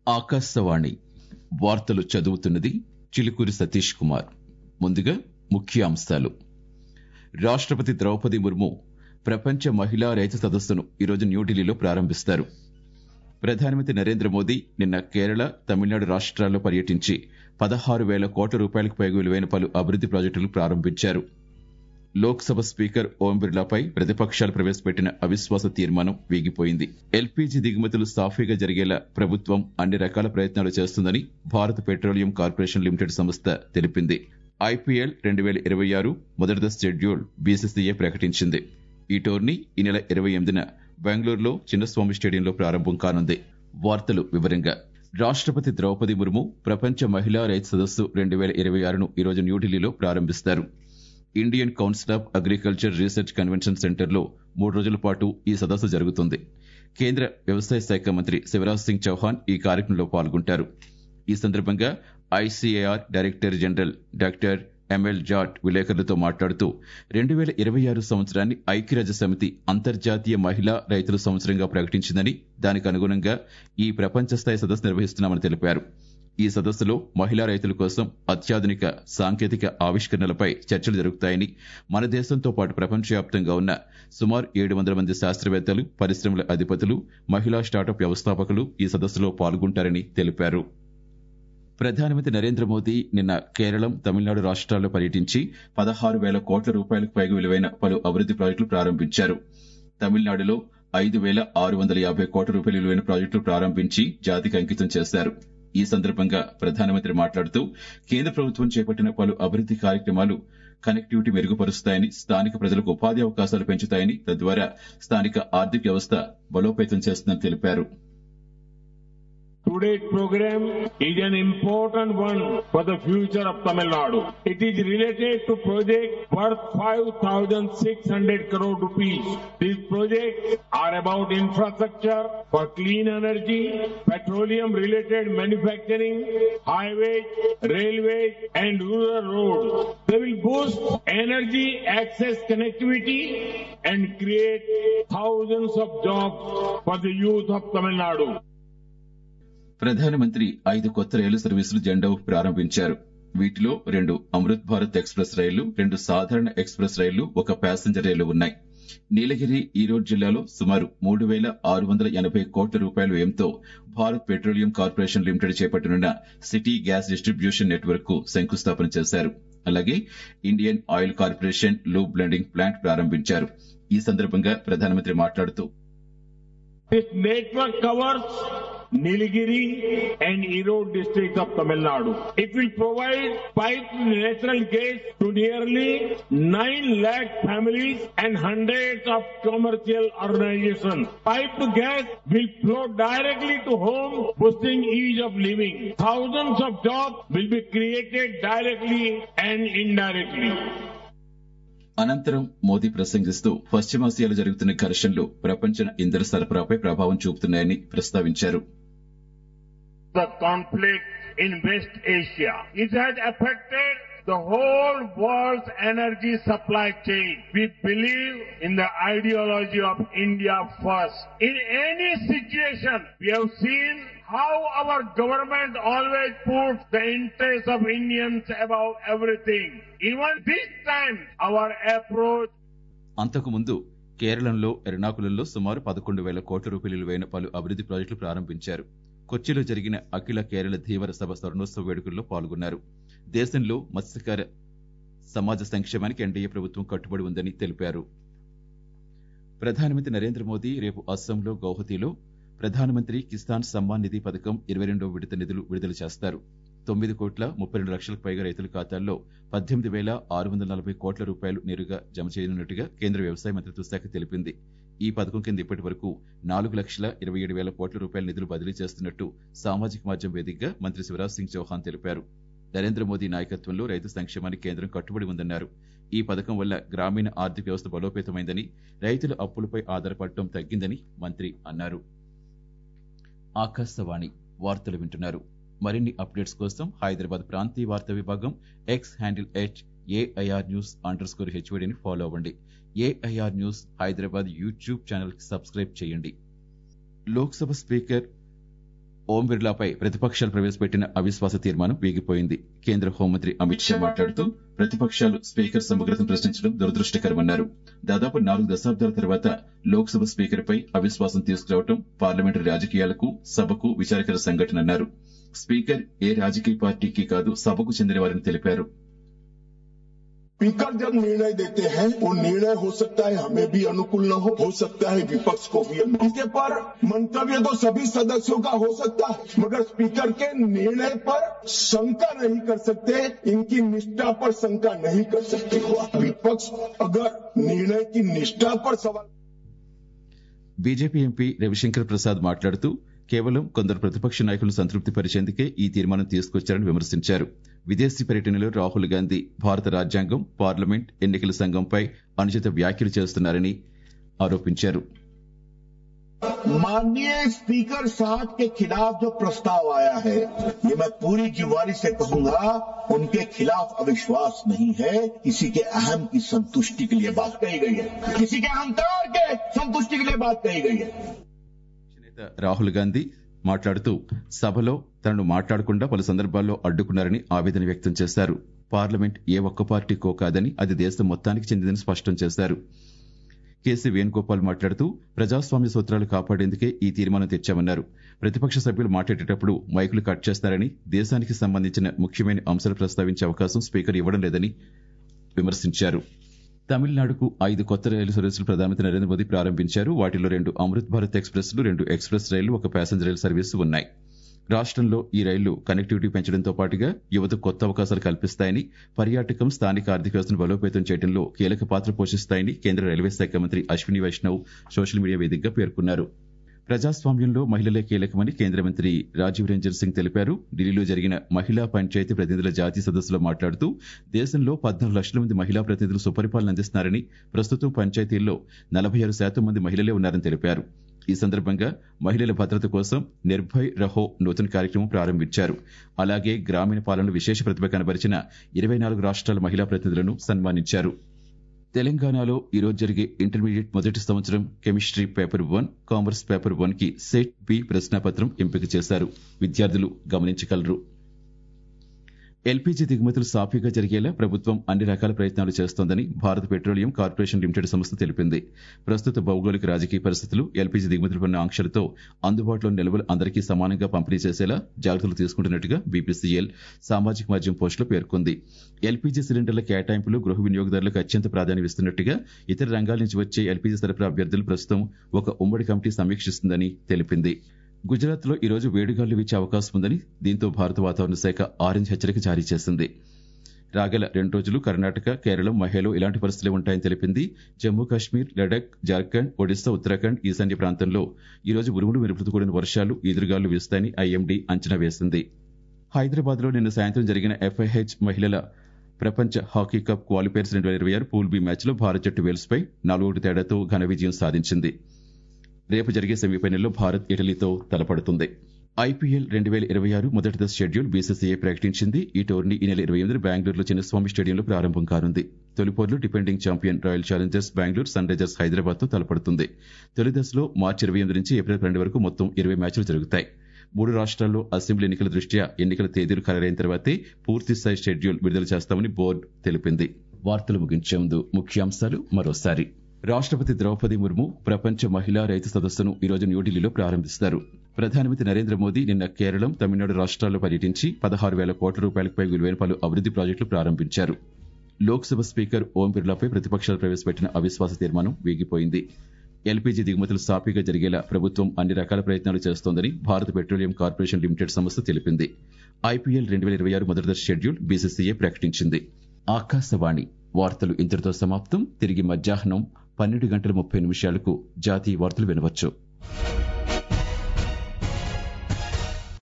ఆకాశవాణి వార్తలు చదువుతున్నది చిలుకూరి సతీష్ కుమార్ ముందుగా ముఖ్యాంశాలు రాష్ట్రపతి ద్రౌపది ముర్ము ప్రపంచ మహిళా రైతు సదస్సును ఈరోజు న్యూఢిల్లీలో ప్రారంభిస్తారు ప్రధానమంత్రి నరేంద్ర మోదీ నిన్న కేరళ తమిళనాడు రాష్ట్రాల్లో పర్యటించి పదహారు వేల కోట్ల రూపాయలకు పైగా విలువైన పలు అభివృద్ది ప్రాజెక్టులు ప్రారంభించారు లోక్సభ స్పీకర్ ఓం బిర్లాపై ప్రతిపక్షాలు ప్రవేశపెట్టిన అవిశ్వాస తీర్మానం వీగిపోయింది ఎల్పీజీ దిగుమతులు సాఫీగా జరిగేలా ప్రభుత్వం అన్ని రకాల ప్రయత్నాలు చేస్తుందని భారత పెట్రోలియం కార్పొరేషన్ లిమిటెడ్ సంస్థ తెలిపింది ఐపీఎల్ రెండు వేల ఇరవై ఆరు మొదటి దశ షెడ్యూల్ బీసీసీఏ ప్రకటించింది ఈ టోర్నీ ఈ నెల ఇరవై ఎనిమిదిన బెంగళూరులో చిన్నస్వామి స్టేడియంలో ప్రారంభం కానుంది వార్తలు వివరంగా రాష్ట్రపతి ద్రౌపది ముర్ము ప్రపంచ మహిళా రైతు సదస్సు రెండు వేల ఇరవై ఆరును ఈరోజు న్యూఢిల్లీలో ప్రారంభిస్తారు Indian Council of Agriculture Research convention సెంటర్లో మూడు రోజుల పాటు ఈ సదస్సు జరుగుతుంది కేంద్ర వ్యవసాయ శాఖ మంత్రి శివరాజ్ సింగ్ చౌహాన్ ఈ కార్యక్రమంలో పాల్గొంటారు ఈ సందర్భంగా ICAR director general doctor M L Jat విలేకరులతో మాట్లాడుతూ రెండు వేల ఇరవై ఆరు సంవత్సరాన్ని ఐక్యరాజ్య సమితి అంతర్జాతీయ మహిళా రైతుల సంవత్సరంగా ప్రకటించిందని దానికి అనుగుణంగా ఈ ప్రపంచ స్థాయి సదస్సు నిర్వహిస్తున్నామని తెలిపారు ఈ సదస్సులో మహిళా రైతుల కోసం అత్యాధునిక సాంకేతిక ఆవిష్కరణలపై చర్చలు జరుగుతాయని మన దేశంతో పాటు ప్రపంచవ్యాప్తంగా ఉన్న సుమారు ఏడు వందల మంది శాస్త్రవేత్తలు పరిశ్రమల అధిపతులు మహిళా స్టార్టప్ వ్యవస్థాపకులు ఈ సదస్సులో పాల్గొంటారని తెలిపారు ప్రధానమంత్రి నరేంద్ర మోదీ నిన్న కేరళం తమిళనాడు రాష్ట్రాల్లో పర్యటించి పదహారు వేల కోట్ల రూపాయలకు పైగా విలువైన పలు అభివృద్ది ప్రాజెక్టులు ప్రారంభించారు తమిళనాడులో ఐదు వేల ఆరు వందల యాభై కోట్ల రూపాయల విలువైన ప్రాజెక్టులు ప్రారంభించి జాతికి అంకితం చేశారు ఈ సందర్భంగా ప్రధానమంత్రి మాట్లాడుతూ కేంద్ర ప్రభుత్వం చేపట్టిన పలు అభివృద్ది కార్యక్రమాలు కనెక్టివిటీ మెరుగుపరుస్తాయని స్థానిక ప్రజలకు ఉపాధి అవకాశాలు పెంచుతాయని తద్వారా స్థానిక ఆర్థిక వ్యవస్థ బలోపేతం చేస్తుందని తెలిపారు Today's program is an important one for the future of Tamil Nadu. It is related to project worth 5,600 crore rupees. These projects are about infrastructure for clean energy, petroleum related manufacturing, highways, railways and rural roads. They will boost energy access connectivity and create thousands of jobs for the youth of Tamil Nadu. ప్రధానమంత్రి ఐదు కొత్త రైలు సర్వీసులు జెండా ఊపి ప్రారంభించారు వీటిలో రెండు Amrit Bharat express రైళ్లు రెండు సాధారణ ఎక్స్ప్రెస్ రైళ్లు ఒక ప్యాసింజర్ రైలు ఉన్నాయి నీలగిరి ఈరోడ్ జిల్లాలో సుమారు మూడు వేల ఆరు వందల ఎనభై కోట్ల రూపాయల వ్యయంతో భారత్ పెట్రోలియం కార్పొరేషన్ లిమిటెడ్ చేపట్టనున్న సిటీ గ్యాస్ డిస్ట్రిబ్యూషన్ నెట్వర్క్ కు శంకుస్థాపన చేశారు అలాగే Indian Oil Corporation lube blending plant ప్రారంభించారు ఈ సందర్భంగా ప్రధానమంత్రి మాట్లాడుతూ This network covers Nilgiri and Erode district of Tamil Nadu. It will provide piped natural gas to nearly 9 lakh families and hundreds of commercial organizations. Piped gas will flow directly to home, boosting ease of living. Thousands of jobs will be created directly and indirectly. అనంతరం మోదీ ప్రసంగిస్తూ పశ్చిమాసియాలో జరుగుతున్న ఘర్షణలు ప్రపంచ ఇంధన సరఫరాపై ప్రభావం చూపుతున్నాయని ప్రస్తావించారు The conflict in West Asia. It has affected the whole world's energy supply chain. We believe in the ideology of India first. In any situation, we have seen how our government always puts the interests of Indians above everything. Even this time, our approach అంతకుముందు కేరళంలో ఎర్నాకులంలో సుమారు పదకొండు వేల కోట్ల రూపాయలు విలువైన పలు అభివృద్ది ప్రాజెక్టులు ప్రారంభించారు కొచ్చిలో జరిగిన అఖిల కేరళ ధీవర సభ స్వర్ణోత్సవ వేడుకల్లో పాల్గొన్నారు దేశంలో మత్స్యకార సమాజ సంక్షేమానికి ఎన్డీఏ ప్రభుత్వం కట్టుబడి ఉందని తెలిపారు ప్రధానమంత్రి నరేంద్ర మోదీ రేపు అస్సాంలో గౌహతిలో ప్రధానమంత్రి కిసాన్ సమ్మాన్ నిధి పథకం ఇరవై రెండవ విడత నిధులు విడుదల చేస్తారు తొమ్మిది కోట్ల ముప్పై రెండు లక్షలకు పైగా రైతుల ఖాతాల్లో పద్దెనిమిది వేల ఆరు వందల నలభై కోట్ల రూపాయలు నేరుగా జమ చేయనున్నట్టుగా కేంద్ర వ్యవసాయ మంత్రిత్వ శాఖ తెలిపింది ఈ పథకం కింద ఇప్పటి వరకు నాలుగు లక్షల ఇరవై ఏడు వేల కోట్ల రూపాయల నిధులు బదిలీ చేస్తున్నట్టు సామాజిక మాధ్యమం వేదికగా మంత్రి శివరాజ్ సింగ్ చౌహాన్ తెలిపారు నరేంద్ర మోదీ నాయకత్వంలో రైతు సంక్షేమానికి కేంద్రం కట్టుబడి ఉందన్నారు ఈ పథకం వల్ల గ్రామీణ ఆర్థిక వ్యవస్థ బలోపేతమైందని రైతుల అప్పులపై ఆధారపడటం తగ్గిందని మంత్రి అన్నారు ఆకాశవాణి వార్తలు వింటున్నారు మరిన్ని అప్డేట్స్ కోసం హైదరాబాద్ ప్రాంతీయ వార్తా విభాగం X handle at AIR news underscore హెచ్వడిని ఫాలో అవ్వండి AIR news Hyderabad YouTube channel కి సబ్స్క్రైబ్ చేయండి లోక్సభ స్పీకర్ ఓం బిర్లాపై ప్రతిపక్షాలు ప్రవేశపెట్టిన అవిశ్వాస తీర్మానం వీగిపోయింది కేంద్ర హోంమంత్రి అమిత్ షా మాట్లాడుతూ ప్రతిపక్షాలు స్పీకర్ సమగ్రతను ప్రశ్నించడం దురదృష్టకరమన్నారు దాదాపు నాలుగు దశాబ్దాల తర్వాత లోక్సభ స్పీకర్పై అవిశ్వాసం తీసుకురావడం పార్లమెంటరీ రాజకీయాలకు సభకు విచారకర సంఘటన అన్నారు స్పీకర్ ఏ రాజకీయ పార్టీకి కాదు సభకు చెందిన వారని తెలిపారు स्पीकर जब निर्णय देते हैं वो निर्णय हो सकता है हमें भी अनुकूल न हो हो सकता है विपक्ष को भी अनुकूल इसके पर मंतव्य तो सभी सदस्यों का हो सकता है मगर स्पीकर के निर्णय पर शंका नहीं कर सकते इनकी निष्ठा पर शंका नहीं कर सकते विपक्ष अगर निर्णय की निष्ठा पर सवाल బీజేపీ ఎంపీ రవిశంకర్ ప్రసాద్ మాట్లాడుతూ కేవలం కొందరు ప్రతిపక్ష నాయకులను సంతృప్తి పరిచేందుకే ఈ తీర్మానం తీసుకొచ్చారని విమర్శించారు విదేశీ పర్యటనలో రాహుల్ గాంధీ భారత రాజ్యాంగం పార్లమెంట్ ఎన్నికల సంఘంపై అనుచిత వ్యాఖ్యలు చేస్తున్నారని ఆరోపించారు माननीय स्पीकर साहब के खिलाफ जो प्रस्ताव आया है ये मैं पूरी जिम्मेवारी से कहूंगा उनके खिलाफ अविश्वास नहीं है किसी के अहम की संतुष्टि के लिए बात कही गई है किसी के अहंकार के संतुष्टि के लिए बात कही गई है నేత రాహుల్ గాంధీ మాట్లాడుతూ సభలో తనను మాట్లాడకుండా పలు సందర్భాల్లో అడ్డుకున్నారని ఆవేదన వ్యక్తం చేశారు పార్లమెంట్ ఏ ఒక్క పార్టీకో కాదని అది దేశం మొత్తానికి చెందిందని స్పష్టం చేశారు కేసీ వేణుగోపాల్ మాట్లాడుతూ ప్రజాస్వామ్య సూత్రాలు కాపాడేందుకే ఈ తీర్మానం తెచ్చామన్నారు ప్రతిపక్ష సభ్యులు మాట్లాడేటప్పుడు మైకులు కట్ చేస్తారని దేశానికి సంబంధించిన ముఖ్యమైన అంశాలు ప్రస్తావించే అవకాశం స్పీకర్ ఇవ్వడం లేదని విమర్శించారు తమిళనాడుకు ఐదు కొత్త రైలు సర్వీసులు ప్రధానమంత్రి నరేంద్ర మోదీ ప్రారంభించారు వాటిలో రెండు అమృత్ భారత్ ఎక్స్ప్రెస్లు రెండు ఎక్స్ప్రెస్ రైళ్లు ఒక ప్యాసింజర్ రైలు సర్వీసు ఉన్నాయి రాష్ట్రంలో ఈ రైళ్లు కనెక్టివిటీ పెంచడంతో పాటుగా యువతకు కొత్త అవకాశాలు కల్పిస్తాయని పర్యాటకం స్థానిక ఆర్థిక వ్యవస్థను బలోపేతం చేయడంలో కీలక పాత్ర పోషిస్తాయని కేంద్ర రైల్వే శాఖ మంత్రి అశ్విని వైష్ణవ్ సోషల్ మీడియా వేదికగా పేర్కొన్నారు ప్రజాస్వామ్యంలో మహిళలే కీలకమని కేంద్ర మంత్రి రాజీవ్ రంజన్ సింగ్ తెలిపారు ఢిల్లీలో జరిగిన మహిళా పంచాయతీ ప్రతినిధుల జాతీయ సదస్సులో మాట్లాడుతూ దేశంలో పద్నాలుగు లక్షల మంది మహిళా ప్రతినిధులు సుపరిపాలన అందిస్తున్నారని ప్రస్తుతం పంచాయతీల్లో నలభై ఆరు శాతం మంది మహిళలే ఉన్నారని తెలిపారు ఈ సందర్భంగా మహిళల భద్రత కోసం నిర్భయ్ రహో నూతన కార్యక్రమం ప్రారంభించారు అలాగే గ్రామీణ పాలనలో విశేష ప్రతిభ కనబరిచిన ఇరవై నాలుగు రాష్ట్రాల మహిళా ప్రతినిధులను సన్మానించారు తెలంగాణలో ఈరోజు జరిగే ఇంటర్మీడియట్ మొదటి సంవత్సరం chemistry paper one commerce paper one కి సెట్ బి ప్రశ్నాపత్రం ఎంపిక చేశారు విద్యార్థులు గమనించగలరు ఎల్పీజీ దిగుమతులు సాఫీగా జరిగేలా ప్రభుత్వం అన్ని రకాల ప్రయత్నాలు చేస్తోందని భారత పెట్రోలియం కార్పొరేషన్ లిమిటెడ్ సంస్థ తెలిపింది ప్రస్తుత భౌగోళిక రాజకీయ పరిస్థితులు ఎల్పీజీ దిగుమతులపైన ఆంక్షలతో అందుబాటులో నిల్వలు అందరికీ సమానంగా పంపిణీ చేసేలా జాగ్రత్తలు తీసుకుంటున్నట్టుగా బీపీసీఎల్ సామాజిక మాధ్యమం పోస్టులో పేర్కొంది ఎల్పీజీ సిలిండర్ల కేటాయింపులు గృహ వినియోగదారులకు అత్యంత ప్రాధాన్యం ఇస్తున్నట్టుగా ఇతర రంగాల నుంచి వచ్చే ఎల్పీజీ సరఫరా అభ్యర్థులు ప్రస్తుతం ఒక ఉమ్మడి కమిటీ సమీక్షిస్తుందని తెలిపింది గుజరాత్ లో ఈరోజు వేడిగాలు వీచే అవకాశం ఉందని దీంతో భారత వాతావరణ శాఖ ఆరెంజ్ హెచ్చరిక జారీ చేసింది రాగల రెండు రోజులు కర్ణాటక కేరళం మహేలో ఇలాంటి పరిస్థితులే ఉంటాయని తెలిపింది జమ్మూ కాశ్మీర్ లడక్ జార్ఖండ్ ఒడిశా ఉత్తరాఖండ్ ఈశాన్య ప్రాంతంలో ఈరోజు ఉరుములు మెరుపులతో కూడిన వర్షాలు ఈదురుగాలు వీస్తాయని ఐఎండీ అంచనా వేసింది హైదరాబాద్ లో నిన్న సాయంత్రం జరిగిన ఎఫ్ఐహెచ్ మహిళల ప్రపంచ హాకీ కప్ క్వాలిఫైర్స్ రెండు వేల ఇరవై ఆరు పూల్ బి మ్యాచ్ లో భారత్ జట్టు వేల్స్ పై నాలుగు ఒకటి తేడాతో ఘన విజయం సాధించింది రేపు జరిగే సెమీఫైనల్లో భారత్ ఇటలీతో తలపడుతుంది ఐపీఎల్ రెండు వేల ఇరవై ఆరు మొదటి దశ షెడ్యూల్ బీసీసీఐ ప్రకటించింది ఈ టోర్నీ ఈ నెల ఇరవై ఎనిమిది బెంగళూరులో చిన్నస్వామి స్టేడియంలో ప్రారంభం కానుంది తొలిపోర్లు defending champion Royal Challengers Bengaluru Sunrisers Hyderabad తో తలపడుతుంది తొలి దశలో మార్చి ఇరవై ఎనిమిది నుంచి ఏప్రిల్ రెండు వరకు మొత్తం ఇరవై మ్యాచ్లు జరుగుతాయి మూడు రాష్ట్రాల్లో అసెంబ్లీ ఎన్నికల దృష్ట్యా ఎన్నికల తేదీలు ఖరారైన తర్వాతే పూర్తి స్థాయి షెడ్యూల్ విడుదల చేస్తామని బోర్డు తెలిపింది వార్తలు ముగించే ముందు ముఖ్యాంశాలు మరోసారి రాష్ట్రపతి ద్రౌపది ముర్ము ప్రపంచ మహిళా రైతు సదస్సును ఈరోజు న్యూఢిల్లీలో ప్రారంభిస్తారు ప్రధానమంత్రి నరేంద్ర మోదీ నిన్న కేరళం తమిళనాడు రాష్ట్రాల్లో పర్యటించి పదహారు వేల కోట్ల రూపాయలకు పై విలువైన పలు అభివృద్ది ప్రాజెక్టులు ప్రారంభించారు లోక్సభ స్పీకర్ ఓం బిర్లాపై ప్రతిపక్షాలు ప్రవేశపెట్టిన అవిశ్వాస తీర్మానం వీగిపోయింది ఎల్పీజీ దిగుమతులు సాఫీగా జరిగేలా ప్రభుత్వం అన్ని రకాల ప్రయత్నాలు చేస్తోందని భారత పెట్రోలియం కార్పొరేషన్ లిమిటెడ్ సంస్థ తెలిపింది ఐపీఎల్ రెండు వేల ఇరవై ఆరు మొదటి దశ షెడ్యూల్ బీసీసీఏ ప్రకటించింది ఆకాశవాణి వార్తలు ఇంతటితో సమాప్తం తిరిగి మధ్యాహ్నం పన్నెండు గంటల ముప్పై నిమిషాలకు జాతీయ వార్తలు వినవచ్చు